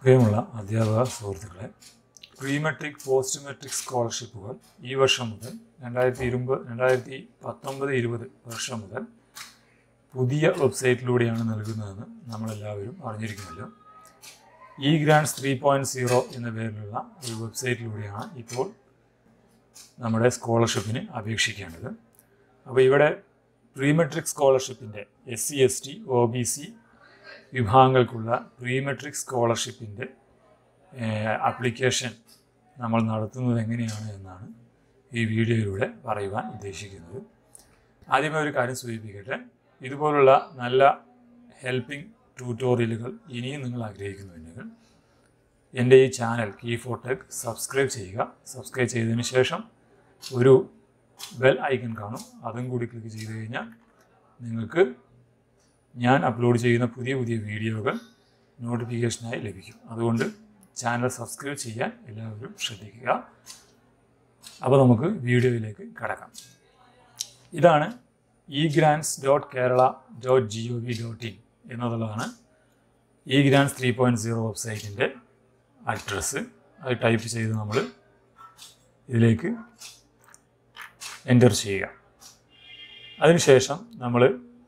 പ്രിയമുള്ള അധ്യാപക സുഹൃത്തുക്കളെ പ്രീ മെട്രിക് പോസ്റ്റ് മെട്രിക് സ്കോളർഷിപ്പുകൾ ഈ വർഷം മുതൽ രണ്ടായിരത്തി ഇരുപത് രണ്ടായിരത്തി പത്തൊമ്പത് ഇരുപത് വർഷം മുതൽ പുതിയ വെബ്സൈറ്റിലൂടെയാണ് നൽകുന്നതെന്ന് നമ്മളെല്ലാവരും അറിഞ്ഞിരിക്കുമല്ലോ E grants three point zero എന്ന പേരിലുള്ള ഒരു വെബ്സൈറ്റിലൂടെയാണ് ഇപ്പോൾ നമ്മുടെ സ്കോളർഷിപ്പിന് അപേക്ഷിക്കേണ്ടത് അപ്പോൾ ഇവിടെ പ്രീ മെട്രിക് സ്കോളർഷിപ്പിൻ്റെ S C S T O B C വിഭാഗങ്ങൾക്കുള്ള പ്രീ മെട്രിക് സ്കോളർഷിപ്പിൻ്റെ ആപ്ലിക്കേഷൻ നമ്മൾ നടത്തുന്നത് എങ്ങനെയാണ് എന്നാണ് ഈ വീഡിയോയിലൂടെ പറയുവാൻ ഉദ്ദേശിക്കുന്നത് ആദ്യമേ ഒരു കാര്യം സൂചിപ്പിക്കട്ടെ ഇതുപോലുള്ള നല്ല ഹെൽപ്പിംഗ് ട്യൂട്ടോറിയലുകൾ ഇനിയും നിങ്ങൾ ആഗ്രഹിക്കുന്നുണ്ടെങ്കിൽ എൻ്റെ ഈ ചാനൽ കീ ഫോട്ടെക് സബ്സ്ക്രൈബ് ചെയ്യുക സബ്സ്ക്രൈബ് ചെയ്തതിന് ശേഷം ഒരു ബെൽ ഐക്കൺ കാണും അതും കൂടി ക്ലിക്ക് ചെയ്ത് കഴിഞ്ഞാൽ നിങ്ങൾക്ക് ഞാൻ അപ്ലോഡ് ചെയ്യുന്ന പുതിയ പുതിയ വീഡിയോകൾ നോട്ടിഫിക്കേഷനായി ലഭിക്കും അതുകൊണ്ട് ചാനൽ സബ്സ്ക്രൈബ് ചെയ്യാൻ എല്ലാവരും ശ്രദ്ധിക്കുക അപ്പോൾ നമുക്ക് വീഡിയോയിലേക്ക് കടക്കാം ഇതാണ് E grants dot Kerala dot G O V dot in എന്നുള്ളതാണ് E grants three point zero വെബ്സൈറ്റിൻ്റെ അഡ്രസ്സ് അത് ടൈപ്പ് ചെയ്ത് നമ്മൾ ഇതിലേക്ക് എൻ്റർ ചെയ്യുക അതിനുശേഷം നമ്മൾ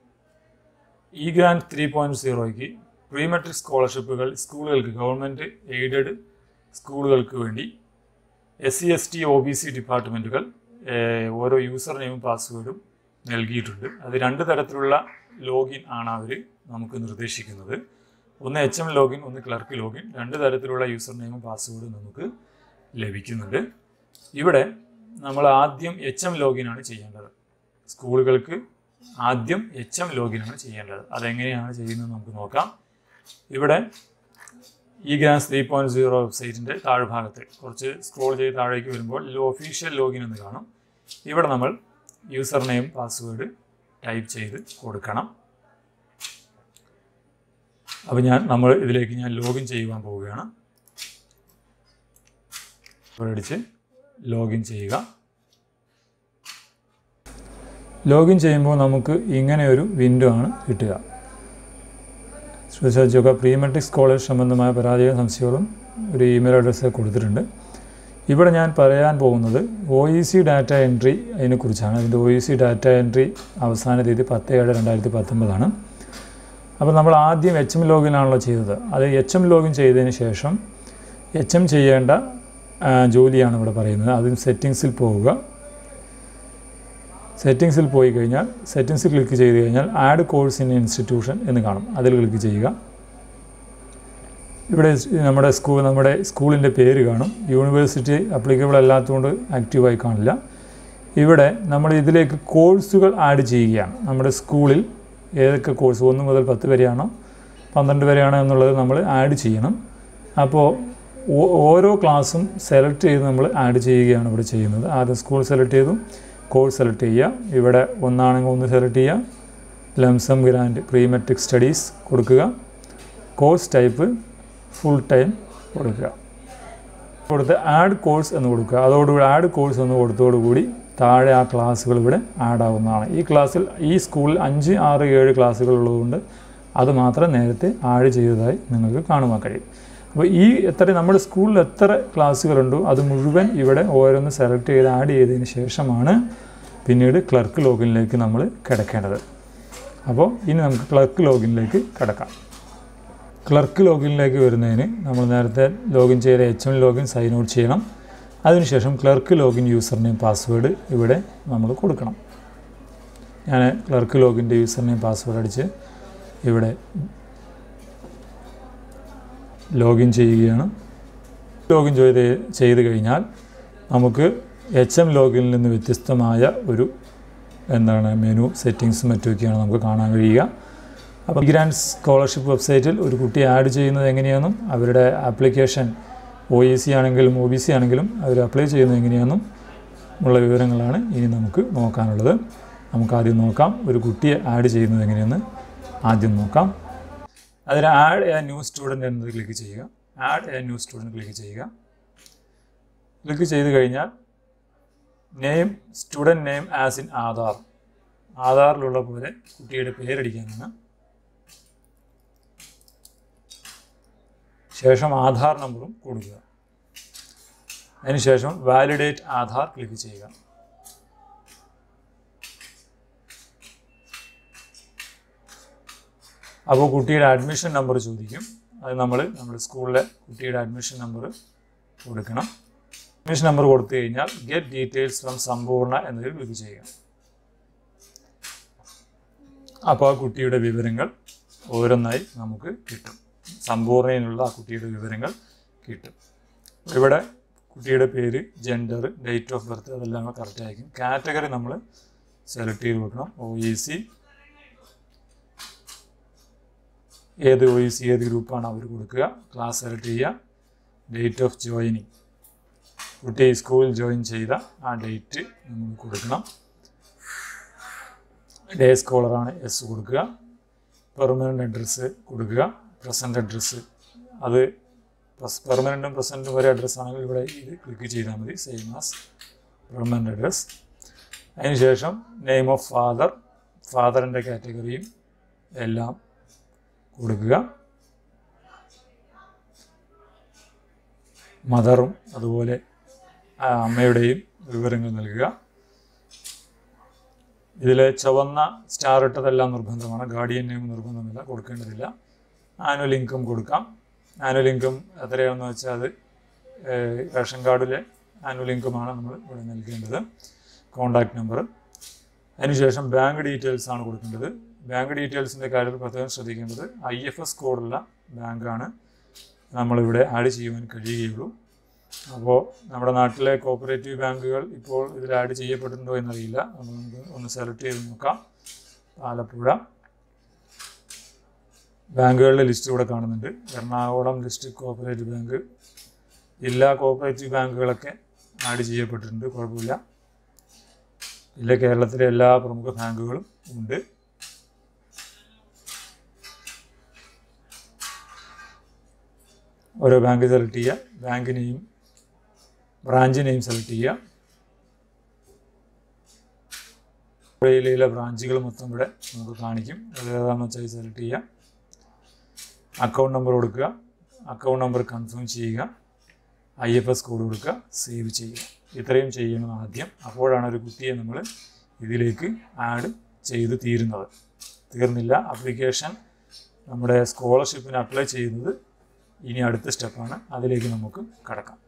ഇ ഗ്രാൻഡ് ത്രീ പോയിൻറ്റ് സീറോയ്ക്ക് പ്രീ മെട്രിക് സ്കോളർഷിപ്പുകൾ സ്കൂളുകൾക്ക് ഗവൺമെൻറ് എയ്ഡഡ് സ്കൂളുകൾക്ക് വേണ്ടി S C S T O B C ഡിപ്പാർട്ട്മെൻറ്റുകൾ ഓരോ യൂസർ നെയിമും പാസ്വേഡും നൽകിയിട്ടുണ്ട് അത് രണ്ട് തരത്തിലുള്ള ലോഗിൻ ആണ് അവർ നമുക്ക് നിർദ്ദേശിക്കുന്നത് ഒന്ന് എച്ച് എം ലോഗിൻ ഒന്ന് ക്ലർക്ക് ലോഗിൻ രണ്ട് തരത്തിലുള്ള യൂസർ നെയിമും പാസ്വേഡും നമുക്ക് ലഭിക്കുന്നുണ്ട് ഇവിടെ നമ്മൾ ആദ്യം എച്ച് എം ലോഗിനാണ് ചെയ്യേണ്ടത് സ്കൂളുകൾക്ക് ആദ്യം എച്ച് എം ലോഗിനാണ് ചെയ്യേണ്ടത് അതെങ്ങനെയാണ് ചെയ്യുന്നത് നമുക്ക് നോക്കാം ഇവിടെ ഈ ഗ്രാൻസ് ത്രീ പോയിൻറ്റ് സീറോ വെബ്സൈറ്റിൻ്റെ താഴ്ഭാഗത്ത് കുറച്ച് സ്ക്രോൾ ചെയ്ത് താഴേക്ക് വരുമ്പോൾ ഒഫീഷ്യൽ ലോഗിൻ എന്ന് കാണും ഇവിടെ നമ്മൾ യൂസർ നെയിം പാസ്വേഡ് ടൈപ്പ് ചെയ്ത് കൊടുക്കണം അപ്പോൾ ഞാൻ നമ്മൾ ഇതിലേക്ക് ഞാൻ ലോഗിൻ ചെയ്യുവാൻ പോവുകയാണ് ഇവിടെ അടിച്ച് ലോഗിൻ ചെയ്യുക ലോഗിൻ ചെയ്യുമ്പോൾ നമുക്ക് ഇങ്ങനെ ഒരു വിൻഡോ ആണ് കിട്ടുക ശ്രദ്ധിക്കുക പ്രീ മെട്രിക് സ്കോളർഷിപ്പ് സംബന്ധമായ പരാജയ സംശയങ്ങളും ഒരു ഇമെയിൽ അഡ്രസ്സ് കൊടുത്തിട്ടുണ്ട് ഇവിടെ ഞാൻ പറയാൻ പോകുന്നത് O E C data entry അതിനെക്കുറിച്ചാണ് അതിൻ്റെ O E C data entry അവസാന തീയതി പത്ത് ഏഴ് രണ്ടായിരത്തി പത്തൊമ്പതാണ് അപ്പോൾ നമ്മൾ ആദ്യം എച്ച് എം ലോഗിനാണല്ലോ ചെയ്തത് അത് എച്ച് എം ലോഗിൻ ചെയ്തതിന് ശേഷം എച്ച് എം ചെയ്യേണ്ട ജോലിയാണ് ഇവിടെ പറയുന്നത് അതിന് സെറ്റിങ്സിൽ പോവുക സെറ്റിങ്സിൽ പോയി കഴിഞ്ഞാൽ സെറ്റിങ്സിൽ ക്ലിക്ക് ചെയ്ത് കഴിഞ്ഞാൽ ആഡ് കോഴ്സ് ഇൻ ഇൻസ്റ്റിറ്റ്യൂഷൻ എന്ന് കാണും അതിൽ ക്ലിക്ക് ചെയ്യുക ഇവിടെ നമ്മുടെ സ്കൂൾ നമ്മുടെ സ്കൂളിൻ്റെ പേര് കാണും യൂണിവേഴ്സിറ്റി അപ്ലിക്കബിൾ അല്ലാത്തതുകൊണ്ട് ആക്റ്റീവായി കാണില്ല ഇവിടെ നമ്മൾ ഇതിലേക്ക് കോഴ്സുകൾ ആഡ് ചെയ്യുകയാണ് നമ്മുടെ സ്കൂളിൽ ഏതൊക്കെ കോഴ്സ് ഒന്ന് മുതൽ പത്ത് വരെയാണോ പന്ത്രണ്ട് വരെയാണോ എന്നുള്ളത് നമ്മൾ ആഡ് ചെയ്യണം അപ്പോൾ ഓരോ ക്ലാസ്സും സെലക്ട് ചെയ്ത് നമ്മൾ ആഡ് ചെയ്യുകയാണ് ഇവിടെ ചെയ്യുന്നത് ആദ്യം സ്കൂൾ സെലക്ട് ചെയ്തു കോഴ്സ് സെലക്ട് ചെയ്യുക ഇവിടെ ഒന്നാണെങ്കിൽ ഒന്ന് സെലക്ട് ചെയ്യുക lump sum grant pre matric studies കൊടുക്കുക കോഴ്സ് ടൈപ്പ് ഫുൾ ടൈം കൊടുക്കുക കൊടുത്ത് ആഡ് കോഴ്സ് എന്ന് കൊടുക്കുക അതോടുകൂടി ആഡ് കോഴ്സ് എന്ന് കൊടുത്തോടുകൂടി താഴെ ആ ക്ലാസ്സുകൾ ഇവിടെ ആഡ് ആവുന്നതാണ് ഈ ക്ലാസ്സിൽ ഈ സ്കൂളിൽ അഞ്ച് ആറ് ഏഴ് ക്ലാസ്സുകൾ ഉള്ളതുകൊണ്ട് അത് മാത്രം നേരത്തെ ആഡ് ചെയ്തതായി നിങ്ങൾക്ക് കാണുവാൻ കഴിയും അപ്പോൾ ഈ എത്ര നമ്മുടെ സ്കൂളിൽ എത്ര ക്ലാസ്സുകളുണ്ടോ അത് മുഴുവൻ ഇവിടെ ഓരോന്ന് സെലക്ട് ചെയ്ത് ആഡ് ചെയ്തതിന് ശേഷമാണ് പിന്നീട് ക്ലർക്ക് ലോഗിനിലേക്ക് നമ്മൾ കിടക്കേണ്ടത് അപ്പോൾ ഇനി നമുക്ക് ക്ലർക്ക് ലോഗിനിലേക്ക് കിടക്കാം ക്ലർക്ക് ലോഗിനിലേക്ക് വരുന്നതിന് നമ്മൾ നേരത്തെ ലോഗിൻ ചെയ്ത H M login sign out ചെയ്യണം അതിനുശേഷം clerk login user name password ഇവിടെ നമ്മൾ കൊടുക്കണം ഞാൻ ക്ലർക്ക് ലോഗിൻ്റെ യൂസർ നെയിം പാസ്വേഡ് അടിച്ച് ഇവിടെ ലോഗിൻ ചെയ്യുകയാണ് ലോഗിൻ ചെയ്ത് ചെയ്ത് കഴിഞ്ഞാൽ നമുക്ക് എച്ച് എം ലോഗിനിൽ നിന്ന് വ്യത്യസ്തമായ ഒരു എന്താണ് മെനു സെറ്റിങ്സും മറ്റുമൊക്കെയാണ് നമുക്ക് കാണാൻ കഴിയുക അപ്പോൾ ഗ്രാൻഡ് സ്കോളർഷിപ്പ് വെബ്സൈറ്റിൽ ഒരു കുട്ടിയെ ആഡ് ചെയ്യുന്നത് എങ്ങനെയാണെന്നും അവരുടെ ആപ്ലിക്കേഷൻ ഒ ഇ സി ആണെങ്കിലും ഒ ബി സി ആണെങ്കിലും അവർ അപ്ലൈ ചെയ്യുന്നത് എങ്ങനെയാണെന്നും ഉള്ള വിവരങ്ങളാണ് ഇനി നമുക്ക് നോക്കാനുള്ളത് നമുക്ക് ആദ്യം നോക്കാം ഒരു കുട്ടിയെ ആഡ് ചെയ്യുന്നത് എങ്ങനെയെന്ന് ആദ്യം നോക്കാം അതിന് ആഡ് എ ന്യൂ സ്റ്റുഡൻറ്റ് എന്നത് ക്ലിക്ക് ചെയ്യുക add a new student click ചെയ്യുക ക്ലിക്ക് ചെയ്ത് കഴിഞ്ഞാൽ name student name as in Aadhaar ആധാറിലുള്ള പോലെ കുട്ടിയുടെ പേരടിക്കാനാണ് ശേഷം ആധാർ നമ്പറും കൊടുക്കുക അതിനുശേഷം വാലിഡേറ്റ് ആധാർ ക്ലിക്ക് ചെയ്യുക അപ്പോൾ കുട്ടിയുടെ അഡ്മിഷൻ നമ്പർ ചോദിക്കും അത് നമ്മൾ നമ്മുടെ സ്കൂളിലെ കുട്ടിയുടെ അഡ്മിഷൻ നമ്പർ കൊടുക്കണം അഡ്മിഷൻ നമ്പർ കൊടുത്തു കഴിഞ്ഞാൽ ഗെറ്റ് ഡീറ്റെയിൽസ് ഫ്രം സമ്പൂർണ്ണ എന്നതിൽ ക്ലിക്ക് ചെയ്യുക അപ്പോൾ ആ കുട്ടിയുടെ വിവരങ്ങൾ ഓരോന്നായി നമുക്ക് കിട്ടും സമ്പൂർണ്ണയിലുള്ള ആ കുട്ടിയുടെ വിവരങ്ങൾ കിട്ടും ഇവിടെ കുട്ടിയുടെ പേര് ജെൻഡർ ഡേറ്റ് ഓഫ് ബർത്ത് അതെല്ലാം കറക്റ്റ് ആയിരിക്കും കാറ്റഗറി നമ്മൾ സെലക്ട് ചെയ്ത് വെക്കണം ഒ ഇ സി ഏത് ഒ ഇ സി ഏത് ഗ്രൂപ്പാണ് അവർ കൊടുക്കുക ക്ലാസ് സെലക്ട് ചെയ്യുക ഡേറ്റ് ഓഫ് ജോയിനിങ് കുട്ടി സ്കൂളിൽ ജോയിൻ ചെയ്ത ആ ഡേറ്റ് നമ്മൾ കൊടുക്കണം ഡേ സ്കോളറാണ് എസ് കൊടുക്കുക പെർമനൻ്റ് അഡ്രസ്സ് കൊടുക്കുക പ്രസൻറ്റ് അഡ്രസ്സ് അത് പെർമനൻറ്റും പ്രസൻറ്റും ഒരേ അഡ്രസ്സ് ആണെങ്കിൽ ഇവിടെ ഇത് ക്ലിക്ക് ചെയ്താൽ മതി സെയിം ആസ് പെർമനൻ്റ് അഡ്രസ് അതിനുശേഷം നെയിം ഓഫ് ഫാദർ ഫാദറിൻ്റെ കാറ്റഗറിയും എല്ലാം കൊടുക്കുക മദറും അതുപോലെ ആ അമ്മയുടെയും വിവരങ്ങൾ നൽകുക ഇതിൽ ചുവന്ന സ്റ്റാർ ഇട്ടതെല്ലാം നിർബന്ധമാണ് ഗാർഡിയൻ നെയിം നിർബന്ധമില്ല കൊടുക്കേണ്ടതില്ല ആനുവൽ ഇൻകം കൊടുക്കാം ആനുവൽ ഇൻകം എത്രയാണെന്ന് വെച്ചാൽ അത് ഏഹ്, റേഷൻ കാർഡിലെ ആനുവൽ ഇൻകമാണ് നമ്മൾ ഇവിടെ നൽകേണ്ടത് കോണ്ടാക്ട് നമ്പർ അതിനുശേഷം ബാങ്ക് ഡീറ്റെയിൽസ് ആണ് കൊടുക്കേണ്ടത് ബാങ്ക് ഡീറ്റെയിൽസിൻ്റെ കാര്യത്തിൽ പ്രത്യേകം ശ്രദ്ധിക്കേണ്ടത് ഐ എഫ് എസ് കോഡുള്ള ബാങ്കാണ് നമ്മളിവിടെ ആഡ് ചെയ്യുവാൻ കഴിയുകയുള്ളൂ അപ്പോൾ നമ്മുടെ നാട്ടിലെ കോപ്പറേറ്റീവ് ബാങ്കുകൾ ഇപ്പോൾ ഇതിൽ ആഡ് ചെയ്യപ്പെട്ടിട്ടുണ്ടോ എന്നറിയില്ല അപ്പോൾ നമുക്ക് ഒന്ന് സെലക്ട് ചെയ്ത് നോക്കാം ആലപ്പുഴ ബാങ്കുകളുടെ ലിസ്റ്റ് ഇവിടെ കാണുന്നുണ്ട് എറണാകുളം ഡിസ്ട്രിക്ട് കോപ്പറേറ്റീവ് ബാങ്ക് ജില്ലാ കോപ്പറേറ്റീവ് ബാങ്കുകളൊക്കെ ആഡ് ചെയ്യപ്പെട്ടിട്ടുണ്ട് കുഴപ്പമില്ല ജില്ല കേരളത്തിലെ എല്ലാ പ്രമുഖ ബാങ്കുകളും ഉണ്ട് ഓരോ ബാങ്ക് സെലക്ട് ചെയ്യുക bank name branch name select ചെയ്യുക ജില്ലയിലെ ബ്രാഞ്ചുകൾ മൊത്തം ഇവിടെ നമുക്ക് കാണിക്കും അത് ഏതാണെന്ന് വെച്ചാൽ സെലക്ട് ചെയ്യുക അക്കൗണ്ട് നമ്പർ കൊടുക്കുക അക്കൗണ്ട് നമ്പർ കൺഫേം ചെയ്യുക ഐ എഫ് എസ് കോഡ് കൊടുക്കുക സേവ് ചെയ്യുക ഇത്രയും ചെയ്യണം ആദ്യം അപ്പോഴാണ് ഒരു കുട്ടിയെ നമ്മൾ ഇതിലേക്ക് ആഡ് ചെയ്ത് തീരുന്നത് തീർന്നില്ല ആപ്ലിക്കേഷൻ നമ്മുടെ സ്കോളർഷിപ്പിന് അപ്ലൈ ചെയ്യുന്നത് ഇനി അടുത്ത സ്റ്റെപ്പാണ് അതിലേക്ക് നമുക്ക് കടക്കാം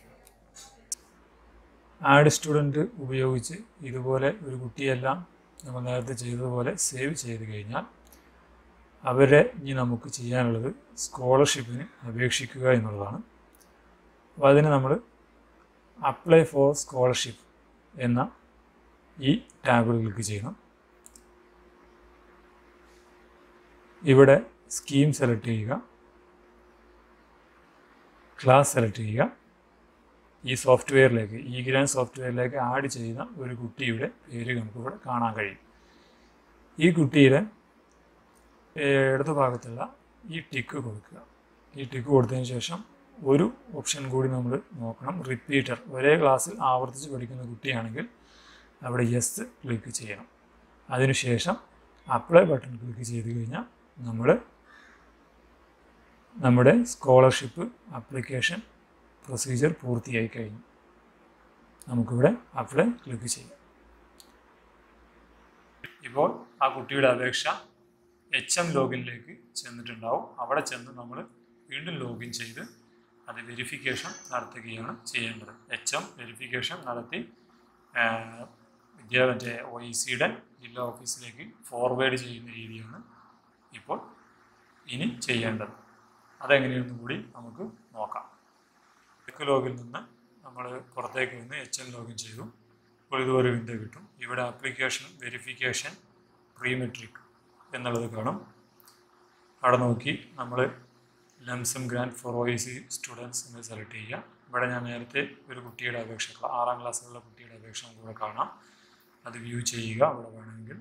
ആഡ് സ്റ്റുഡൻറ്റ് ഉപയോഗിച്ച് ഇതുപോലെ ഒരു കുട്ടിയെല്ലാം നമ്മൾ നേരത്തെ ചെയ്തതുപോലെ സേവ് ചെയ്ത് കഴിഞ്ഞാൽ അവരെ ഇനി നമുക്ക് ചെയ്യാനുള്ളത് സ്കോളർഷിപ്പിന് അപേക്ഷിക്കുക എന്നുള്ളതാണ് അപ്പോൾ അതിന് നമ്മൾ അപ്ലൈ ഫോർ സ്കോളർഷിപ്പ് എന്ന ഈ ടാബിൽ ക്ലിക്ക് ചെയ്യണം ഇവിടെ സ്കീം സെലക്ട് ചെയ്യുക ക്ലാസ് സെലക്ട് ചെയ്യുക ഈ സോഫ്റ്റ്വെയറിലേക്ക് ഈ ഗ്രാൻഡ് സോഫ്റ്റ്വെയറിലേക്ക് ആഡ് ചെയ്യുന്ന ഒരു കുട്ടിയുടെ പേര് നമുക്കിവിടെ കാണാൻ കഴിയും ഈ കുട്ടിയുടെ ഏഹ്, ഇടതു ഭാഗത്തുള്ള ഈ ടിക്ക് കൊടുക്കുക ഈ ടിക്ക് കൊടുത്തതിന് ശേഷം ഒരു ഓപ്ഷൻ കൂടി നമ്മൾ നോക്കണം റിപ്പീറ്റർ ഒരേ ക്ലാസ്സിൽ ആവർത്തിച്ച് പഠിക്കുന്ന കുട്ടിയാണെങ്കിൽ അവിടെ യെസ് ക്ലിക്ക് ചെയ്യണം അതിനുശേഷം അപ്ലൈ ബട്ടൺ ക്ലിക്ക് ചെയ്ത് കഴിഞ്ഞാൽ നമ്മൾ നമ്മുടെ സ്കോളർഷിപ്പ് ആപ്ലിക്കേഷൻ പ്രൊസീജിയർ പൂർത്തിയായി കഴിഞ്ഞു നമുക്കിവിടെ അപ്ലൈ ക്ലിക്ക് ചെയ്യാം ഇപ്പോൾ ആ കുട്ടിയുടെ അപേക്ഷ എച്ച് എം ലോഗിനിലേക്ക് ചെന്നിട്ടുണ്ടാവും അവിടെ ചെന്ന് നമ്മൾ വീണ്ടും ലോഗിൻ ചെയ്ത് അത് വെരിഫിക്കേഷൻ നടത്തുകയാണ് ചെയ്യേണ്ടത് എച്ച് എം വെരിഫിക്കേഷൻ നടത്തി ആഹ്, വിദ്യാ മറ്റേ ഒ ഇ സിയുടെ ജില്ലാ ഓഫീസിലേക്ക് ഫോർവേഡ് ചെയ്യുന്ന രീതിയാണ് ഇപ്പോൾ ഇനി ചെയ്യേണ്ടത് അതെങ്ങനെയെന്ന് കൂടി നമുക്ക് നോക്കാം ടെക് ലോഗിൽ നിന്ന് നമ്മൾ പുറത്തേക്ക് വന്ന് എച്ച് എൻ ലോഗിൻ ചെയ്തു അപ്പോൾ ഇതുപോലെ വിൻഡോ കിട്ടും ഇവിടെ ആപ്ലിക്കേഷൻ വെരിഫിക്കേഷൻ പ്രീമെട്രിക് എന്നുള്ളത് കാണും അവിടെ നോക്കി നമ്മൾ lump sum grant for O C students എന്ന് സെലക്ട് ചെയ്യുക ഇവിടെ ഞാൻ നേരത്തെ ഒരു കുട്ടിയുടെ അപേക്ഷ ആറാം ക്ലാസ്സിലുള്ള കുട്ടിയുടെ അപേക്ഷ നമുക്ക് ഇവിടെ കാണാം അത് വ്യൂ ചെയ്യുക അവിടെ വേണമെങ്കിൽ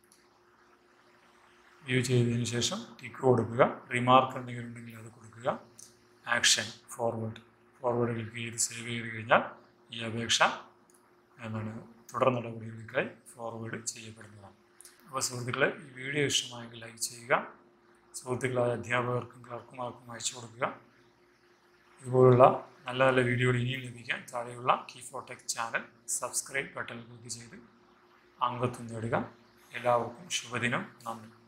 വ്യൂ ചെയ്തതിന് ശേഷം ടിക്ക് കൊടുക്കുക റിമാർക്ക് എന്തെങ്കിലും ഉണ്ടെങ്കിൽ അത് കൊടുക്കുക ആക്ഷൻ ഫോർവേഡ് ഫോർവേഡ് ക്ലിക്ക് ചെയ്ത് സേവ് ചെയ്ത് കഴിഞ്ഞാൽ ഈ അപേക്ഷ എന്താണ് തുടർ നടപടികൾക്കായി ഫോർവേഡ് ചെയ്യപ്പെടുന്നതാണ് അപ്പോൾ സുഹൃത്തുക്കളെ ഈ വീഡിയോ ഇഷ്ടമായെങ്കിൽ ലൈക്ക് ചെയ്യുക സുഹൃത്തുക്കളായ അധ്യാപകർക്കും ക്ലർക്കുമാർക്കും അയച്ചു കൊടുക്കുക ഇതുപോലുള്ള നല്ല നല്ല വീഡിയോകൾ ഇനിയും ലഭിക്കാൻ താഴെയുള്ള കീ ഫോട്ടെക് ചാനൽ സബ്സ്ക്രൈബ് ബട്ടൺ ക്ലിക്ക് ചെയ്ത് അംഗത്വം നേടുക എല്ലാവർക്കും ശുഭദിനം നന്ദി